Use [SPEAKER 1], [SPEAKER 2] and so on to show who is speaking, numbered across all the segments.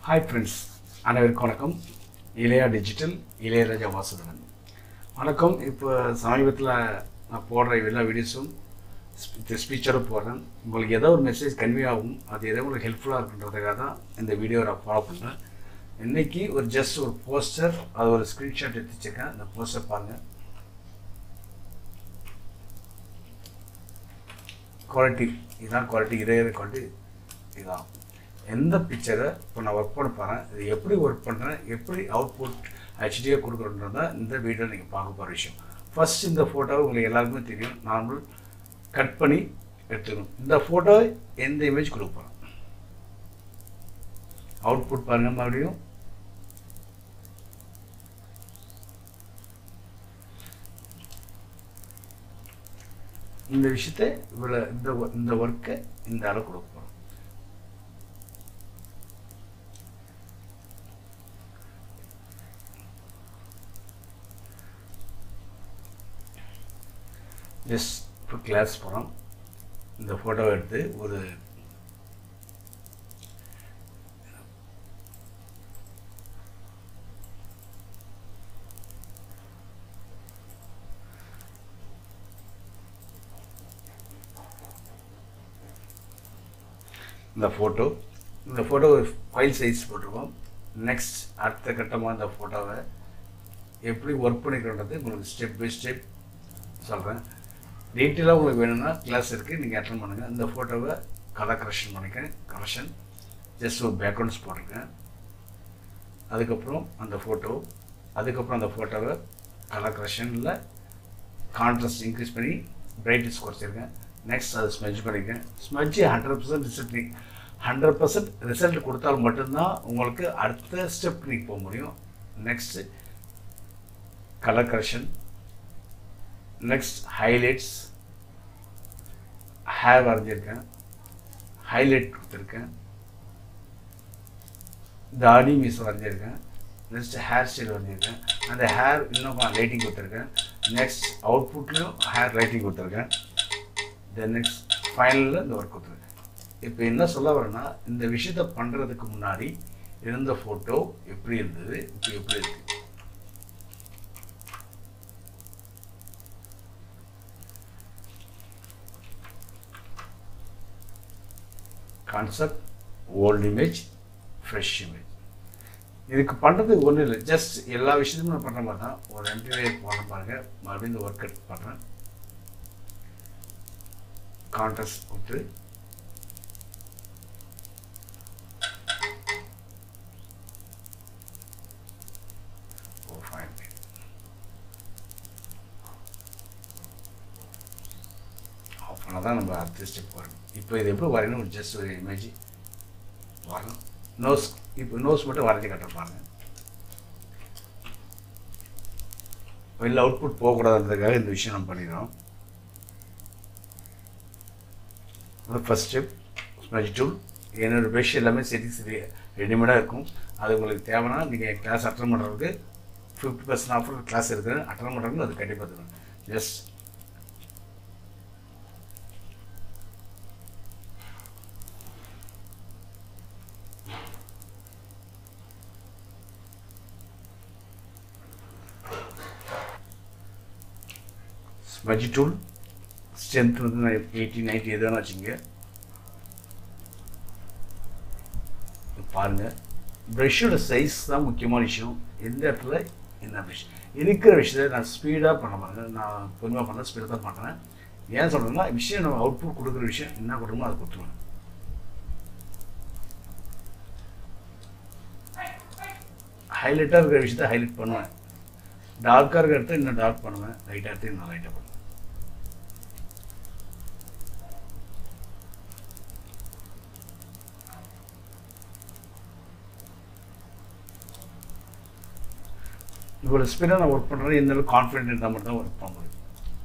[SPEAKER 1] hi friends அனைவருக்கும் வணக்கம் இளையா digital Ilaiyaraaja வாசுதன் வணக்கம் இப்போ சமீபத்தில் நான் போடுற எல்லா வீடியோஸும் ஸ்பீச்சரும் போடுறேன் உங்களுக்கு ஏதோ ஒரு மெசேஜ் கன்வே ஆகும் அது ஏதோ உங்களுக்கு ஹெல்ப்ஃபுல்லாக இருக்குன்றதுக்காக தான் இந்த வீடியோ நான் ஃபாலோ பண்ணுறேன் இன்றைக்கி ஒரு ஜஸ்ட் ஒரு போஸ்டர் அது ஒரு ஸ்க்ரீன்ஷாட் எடுத்து வச்சுருக்கேன் அந்த போஸ்டர் பாருங்கள் குவாலிட்டி இதுதான் குவாலிட்டி இறையிற குவாலிட்டி இதுதான் எந்த பிக்சரை இப்போ நான் ஒர்க் பண்ண போகிறேன் இது எப்படி ஒர்க் பண்ணுறேன் எப்படி அவுட்புட் ஹெச்டியாக கொடுக்குறோன்றது தான் இந்த வீடியோ நீங்கள் பார்க்க போகிற விஷயம் ஃபர்ஸ்ட் இந்த ஃபோட்டோ உங்களுக்கு எல்லாருக்குமே தெரியும் நார்மல் கட் பண்ணி எடுத்துக்கணும் இந்த ஃபோட்டோ எந்த இமேஜ் கொடுக்க போகிறோம் அவுட்புட் பாருங்கள் மறுபடியும் இந்த விஷயத்தை இவ்வளோ இந்த இந்த ஒர்க்கை இந்த அளவு கொடுக்க போகிறோம் ஜஸ்ட் இப்போ கிளாஸ் போகிறோம் இந்த ஃபோட்டோவை எடுத்து ஒரு இந்த ஃபோட்டோ இந்த ஃபோட்டோ ஃபைல் சைஸ் போட்டிருக்கோம் நெக்ஸ்ட் அடுத்த கட்டமாக இந்த ஃபோட்டோவை எப்படி ஒர்க் பண்ணிக்கிறோன்றது உங்களுக்கு ஸ்டெப் பை ஸ்டெப் சொல்கிறேன் டீட்டெயிலாக உங்களுக்கு வேணும்னா கிளாஸ் இருக்குது நீங்கள் அட்டன் பண்ணுங்கள் இந்த ஃபோட்டோவை கலர் கரெக்ஷன் பண்ணிக்கேன் கரெக்ஷன் ஜஸ்ட் ஒரு பேக்ரவுண்ட்ஸ் போட்டிருக்கேன் அதுக்கப்புறம் அந்த ஃபோட்டோ அதுக்கப்புறம் அந்த ஃபோட்டோவை கலர் கரெக்ஷனில் கான்ட்ராஸ்ட் இன்க்ரீஸ் பண்ணி பிரைட்னஸ் குறைச்சிருக்கேன் நெக்ஸ்ட் அதை ஸ்மெஜ் பண்ணிக்கேன் smudge hundred percent result hundred percent result கொடுத்தால் மட்டும்தான் உங்களுக்கு அடுத்த ஸ்டெப் நீங்கள் போக முடியும் next colour correction next highlights hair வரைஞ்சிருக்கேன் ஹைலைட் கொடுத்துருக்கேன் தாடி மீஸ் வரைஞ்சிருக்கேன் நெக்ஸ்ட் ஹேர் ஸ்டைல் வரைஞ்சிருக்கேன் அந்த ஹேர் இன்னும் லைட்டிங் கொடுத்துருக்கேன் நெக்ஸ்ட் அவுட்புட்லேயும் ஹேர் லைட்டிங் கொடுத்துருக்கேன் தென் நெக்ஸ்ட் ஃபைனலில் இந்த ஒர்க் கொடுத்துருக்கேன் இப்போ என்ன சொல்ல வரேன்னா இந்த விஷயத்த பண்ணுறதுக்கு முன்னாடி இருந்த ஃபோட்டோ எப்படி இருந்தது இப்போ எப்படி இருக்குது concept old image fresh image இதுக்கு பண்ணுறதுக்கு ஒன்றும் இல்லை ஜஸ்ட் எல்லா விஷயத்தையும் நான் பண்ணுற மாதிரி தான் ஒரு எம்டிவே பண்ண பாருங்கள் மறுபடியும் இந்த ஒர்க் எடுத்து பண்ணுறேன் கான்ட்ராஸ்ட் கொடுத்து ஓ ஃபைன் ஆஃப் பண்ணால் தான் நம்ம அடுத்த ஸ்டெப் வரணும் இப்போ இது எப்படி வரையணும் ஜஸ்ட் ஒரு இமேஜ் வரணும் நோஸ் இப்போ நோஸ் மட்டும் வரைஞ்சி கட்டுப்பாங்க வெளில அவுட்புட் போகக்கூடாதுன்றதுக்காக இந்த விஷயம் நம்ம பண்ணிடுறோம் ஃபஸ்ட் ஸ்டெப் ஸ்மெஜ் டூல் என்னோடய ப்ரெஷ் எல்லாமே செட்டிங்ஸ் ரெடிமேடாக இருக்கும் அது உங்களுக்கு தேவைன்னா நீங்கள் கிளாஸ் அட்டன் பண்ணுறதுக்கு ஃபிஃப்டி பர்சன்ட் ஆஃபர் கிளாஸ் இருக்குது அட்டன் பண்ணுறதுக்கு அது கண்டிப்பாக தரும் ஜஸ்ட் ஸ்மஜ் டூல் ஸ்ட்ரென்த் வந்து நான் எயிட்டி நைன்ட்டி எது வேணா வச்சுங்க பாருங்கள் ப்ரெஷ்ஷோட சைஸ் தான் முக்கியமான விஷயம் எந்த இடத்துல என்ன ப்ரெஷ் இருக்கிற விஷயத்தை நான் ஸ்பீடாக பண்ண மாட்டேன் நான் பொறுமையாக பண்ண ஸ்பீடாக தான் பண்ணுறேன் ஏன் சொல்கிறேன்னா விஷயம் நம்ம அவுட்புட் கொடுக்குற விஷயம் என்ன கொடுக்கணுமோ அதை கொடுத்துருவேன் ஹைலைட்டாக இருக்கிற விஷயத்த ஹைலைட் பண்ணுவேன் டார்க்காக இருக்கிற இடத்த இன்னும் டார்க் பண்ணுவேன் லைட்டாக எடுத்து இன்னும் லைட்டாக பண்ணுவேன் இவ்வளோ ஸ்பீடாக நான் ஒர்க் பண்ணுறேன் எந்த அளவுக்கு கான்ஃபிடென்ட் இருந்தால் மட்டும் தான் ஒர்க் பண்ண முடியும்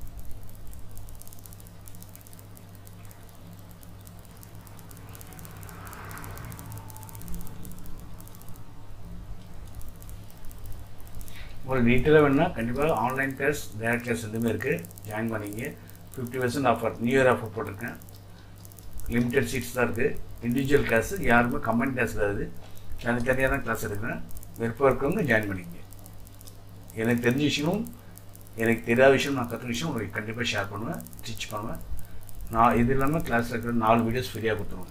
[SPEAKER 1] உங்களுக்கு டீட்டெயிலாக வேணுன்னா கண்டிப்பாக ஆன்லைன் கிளாஸ் டேரக்ட் கிளாஸ் ரெண்டுமே இருக்குது ஜாயின் பண்ணிங்க fifty percent offer new year offer போட்டிருக்கேன் லிமிடெட் சீட்ஸ் தான் இருக்குது இண்டிவிஜுவல் கிளாஸு யாருமே கமெண்ட் கிளாஸ் கிடையாது தனித்தனியாக தான் கிளாஸ் எடுக்கிறேன் விருப்பம் இருக்கவங்க ஜாயின் பண்ணிக்கங்க எனக்கு தெரிஞ்ச விஷயமும் எனக்கு தெரியாத விஷயம் நான் கற்றுக்க விஷயம் உங்களுக்கு கண்டிப்பாக ஷேர் பண்ணுவேன் டீச் பண்ணுவேன் நான் இது இல்லாமல் கிளாஸில் இருக்கிற நாலு வீடியோஸ் ஃப்ரீயாக கொடுத்துருவேன்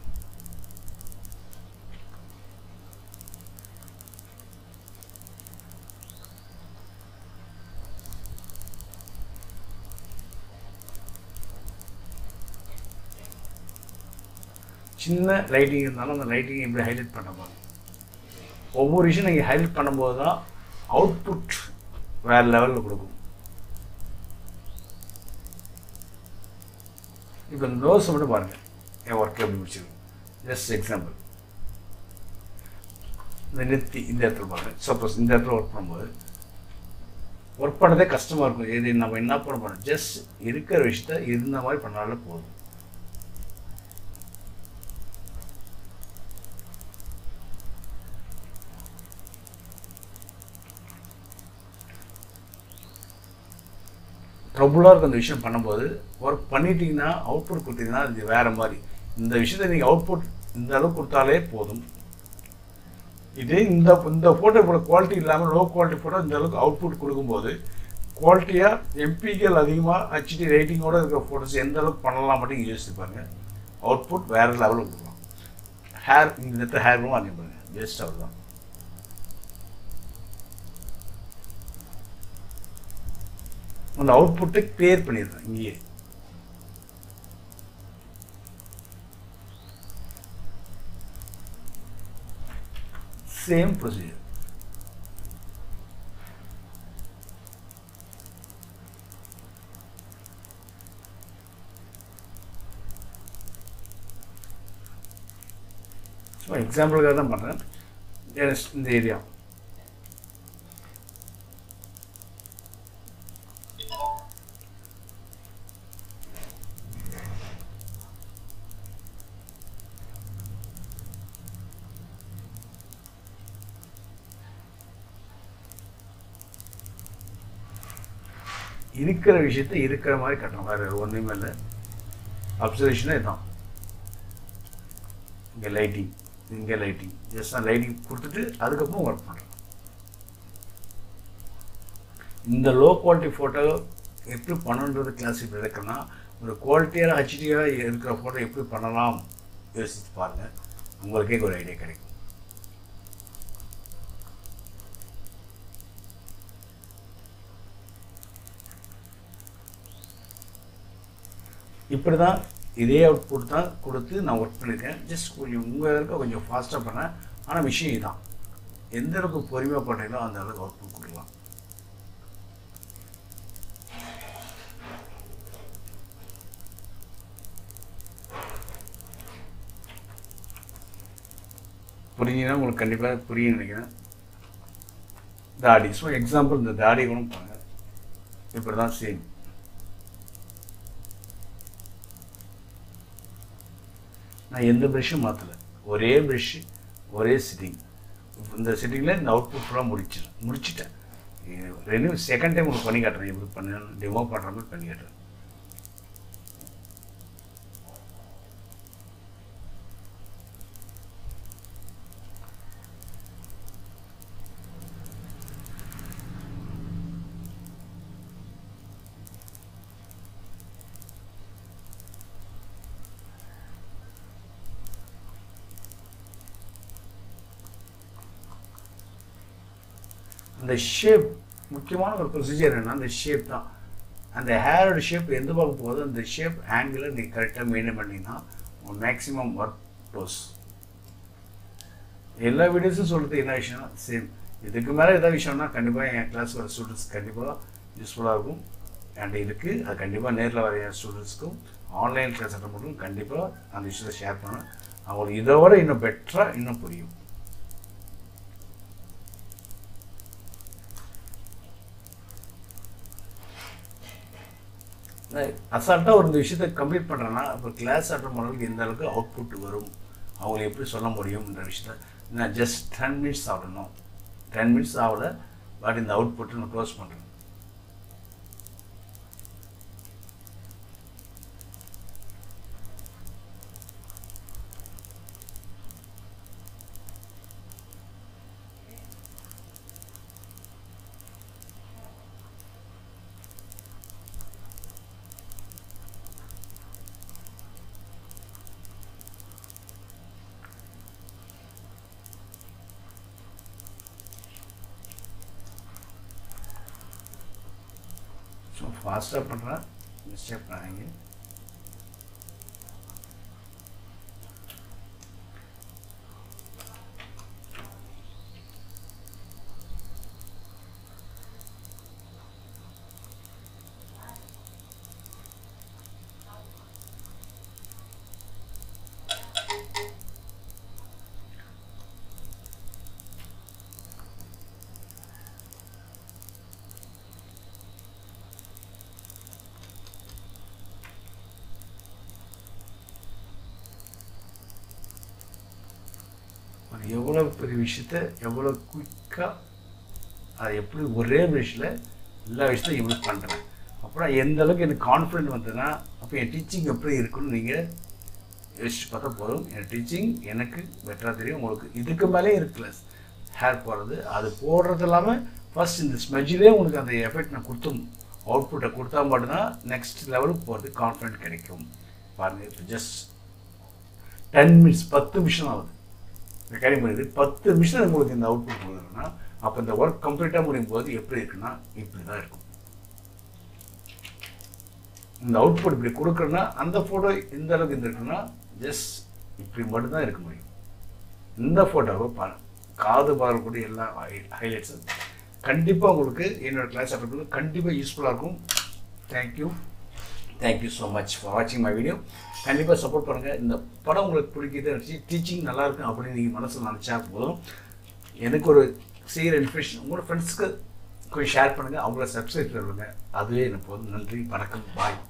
[SPEAKER 1] சின்ன லைட்டிங் இருந்தாலும் அந்த லைட்டிங் எப்படி ஹைலைட் பண்ண பாருங்க ஒவ்வொரு விஷயம் நீங்கள் ஹைலைட் பண்ணும்போது தான் அவுட்புட் வேறு லெவலில் கொடுக்கும் இப்போ இந்த நோஸ் மட்டும் பாருங்கள் என் ஒர்க் எப்படி முடிச்சிருக்கு ஜஸ்ட் எக்ஸாம்பிள் இந்த நெத்தி இந்த இடத்துல பாருங்கள் சப்போஸ் இந்த இடத்துல ஒர்க் பண்ணும்போது ஒர்க் பண்ணதே கஷ்டமாக இருக்கும் இது நம்ம என்ன பண்ண போகிறோம் ஜஸ்ட் இருக்கிற விஷயத்த இருந்த மாதிரி பண்ணாலே போதும் ட்ரபுளாக இருக்கும் அந்த விஷயம் பண்ணும்போது ஒர்க் பண்ணிட்டீங்கன்னா அவுட்புட் கொடுத்தீங்கன்னா அது வேறு மாதிரி இந்த விஷயத்தை நீங்கள் அவுட்புட் இந்த அளவுக்கு கொடுத்தாலே போதும் இதே இந்த இந்த ஃபோட்டோ இப்போ குவாலிட்டி இல்லாமல் லோ குவாலிட்டி ஃபோட்டோ இந்த அளவுக்கு அவுட்புட் கொடுக்கும்போது குவாலிட்டியாக எம்பிகள் அதிகமாக ஹெச்டி ரேட்டிங்கோடு இருக்கிற ஃபோட்டோஸ் எந்த அளவுக்கு பண்ணலாம் மட்டும் யோசிச்சு பாருங்க அவுட்புட் வேறு லெவலில் கொடுக்கலாம் ஹேர் இந்த இடத்துல ஹேரும் வாங்கி பாருங்க பெஸ்ட் அவர் தான் அந்த அவுட்புட்டை கிளியர் பண்ணிடுறேன் இங்கேயே சேம் ப்ரொசீஜர் ஸோ எக்ஸாம்பிளுக்காக தான் பண்ணுறேன் இந்த ஏரியா இருக்கிற விஷயத்த இருக்கிற மாதிரி கட்டணும் வேறு ஒன்றுமே இல்லை அப்சர்வேஷனே இதுதான் இங்கே லைட்டிங் இங்கே லைட்டிங் ஜஸ்ட் நான் லைட்டிங் கொடுத்துட்டு அதுக்கப்புறம் ஒர்க் பண்ணுறேன் இந்த லோ குவாலிட்டி ஃபோட்டோ எப்படி பண்ணணுன்றது கிளாஸ் இப்போ இருக்குன்னா ஒரு குவாலிட்டியாக ஹெச்டியாக இருக்கிற ஃபோட்டோ எப்படி பண்ணலாம் யோசித்து பாருங்கள் உங்களுக்கே ஒரு ஐடியா கிடைக்கும் இப்படி தான் இதே அவுட்புட் தான் கொடுத்து நான் ஒர்க் பண்ணியிருக்கேன் ஜஸ்ட் கொஞ்சம் உங்கள் இருக்க கொஞ்சம் ஃபாஸ்ட்டாக பண்ணேன் ஆனால் விஷயம் இதுதான் எந்த அளவுக்கு பொறுமையாக பண்ணுறீங்களோ அந்த அளவுக்கு அவுட்புட் கொடுக்கலாம் புரிஞ்சுன்னா உங்களுக்கு கண்டிப்பாக புரியும் நினைக்கிறேன் தாடி ஸோ எக்ஸாம்பிள் இந்த தாடி கூட பாருங்க இப்படி தான் சேம் நான் எந்த ப்ரெஷ்ஷும் மாற்றலை ஒரே ப்ரெஷ்ஷு ஒரே சிட்டிங் இந்த சிட்டிங்கில் இந்த அவுட்புட் ஃபுல்லாக முடிச்சிடும் முடிச்சிட்டேன் ரெண்டு செகண்ட் டைம் உங்களுக்கு பண்ணி காட்டுறேன் எப்படி பண்ண டெமோ பண்ணுற மாதிரி பண்ணி காட்டுறேன் அந்த ஷேப் முக்கியமான ஒரு ப்ரொசீஜர் என்னன்னா அந்த ஷேப் தான் அந்த ஹேரோட ஷேப் எந்த பக்கம் போகுதோ அந்த ஷேப் ஆங்கிளை நீ கரெக்டாக மெயின்டைன் பண்ணிங்கன்னா மேக்ஸிமம் ஒர்க் க்ளோஸ் எல்லா வீடியோஸும் சொல்கிறது என்ன விஷயம் சேம் இதுக்கு மேலே எதாவது விஷயம்னா கண்டிப்பாக என் கிளாஸ் வர ஸ்டூடெண்ட்ஸ் கண்டிப்பாக யூஸ்ஃபுல்லாக இருக்கும் அண்ட் இருக்குது அது கண்டிப்பாக நேரில் வர என் ஸ்டூடெண்ட்ஸ்க்கும் ஆன்லைன் கிளாஸ் அட்டன் பண்ணுறதும் கண்டிப்பாக அந்த விஷயத்தை ஷேர் பண்ணுவேன் அவங்களுக்கு இதை விட இன்னும் பெட்டராக இன்னும் புரியும் அசால்ட்டாக ஒரு இந்த விஷயத்தை கம்ப்ளீட் பண்ணுறேன்னா இப்போ கிளாஸ் அட்டன் பண்ணுறதுக்கு எந்த அளவுக்கு அவுட்புட் வரும் அவங்க எப்படி சொல்ல முடியும்ன்ற விஷயத்த நான் ஜஸ்ட் டென் மினிட்ஸ் ஆகணும் டென் மினிட்ஸ் ஆகல பட் இந்த அவுட்புட்டை நான் க்ளோஸ் பண்ணுறேன் ஃபாஸ்ட்டாக பண்ணுறேன் மிஸ்டேக் பண்ணாங்க அது எவ்வளோ பெரிய விஷயத்த எவ்வளோ குயிக்காக அதை எப்படி ஒரே விஷயத்தில் எல்லா விஷயத்தையும் எப்படி பண்ணுறேன் அப்புறம் எந்த அளவுக்கு எனக்கு கான்ஃபிடென்ட் வந்ததுன்னா அப்போ என் டீச்சிங் எப்படி இருக்குன்னு நீங்கள் யோசிச்சு பார்த்தா போதும் என் டீச்சிங் எனக்கு பெட்டராக தெரியும் உங்களுக்கு இதுக்கு மேலே இருக்குல்ல ஹேர் போடுறது அது போடுறது இல்லாமல் ஃபர்ஸ்ட் இந்த ஸ்மெஜ்லேயே உங்களுக்கு அந்த எஃபெக்ட் நான் கொடுத்தும் அவுட்புட்டை கொடுத்தா மட்டும்தான் நெக்ஸ்ட் லெவலுக்கு போகிறது கான்ஃபிடென்ட் கிடைக்கும் பாருங்கள் இப்போ ஜஸ்ட் டென் மினிட்ஸ் பத்து நிமிஷம் ஆகுது ரெக்கார்டிங் பண்ணிட்டு பத்து நிமிஷம் உங்களுக்கு இந்த அவுட்புட் கொடுக்குறேன்னா அப்போ இந்த ஒர்க் கம்ப்ளீட்டாக முடியும் போது எப்படி இருக்குன்னா இப்படி தான் இருக்கும் இந்த அவுட்புட் இப்படி கொடுக்குறேன்னா அந்த ஃபோட்டோ எந்த அளவுக்கு இருந்திருக்குன்னா ஜஸ்ட் இப்படி மட்டும்தான் இருக்க முடியும் இந்த ஃபோட்டோவை பா காது பார்க்கக்கூடிய எல்லா ஹைலைட்ஸும் கண்டிப்பாக உங்களுக்கு என்னோட கிளாஸ் அப்டேட் கண்டிப்பாக யூஸ்ஃபுல்லாக இருக்கும் thank you thank you so much for வாட்சிங் மை வீடியோ கண்டிப்பாக சப்போர்ட் பண்ணுங்கள் இந்த படம் உங்களுக்கு பிடிக்குது நினச்சி டீச்சிங் நல்லா இருக்கும் அப்படின்னு நீங்கள் மனசில் நினச்சா போதும் எனக்கு ஒரு செய்கிற இன்ஃபர்மேஷன் உங்களோட ஃப்ரெண்ட்ஸ்க்கு கொஞ்சம் ஷேர் பண்ணுங்கள் அவங்கள சப்ஸ்கிரைப் பண்ணுங்கள் அதுவே எனக்கு போதும் நன்றி வணக்கம் பாய்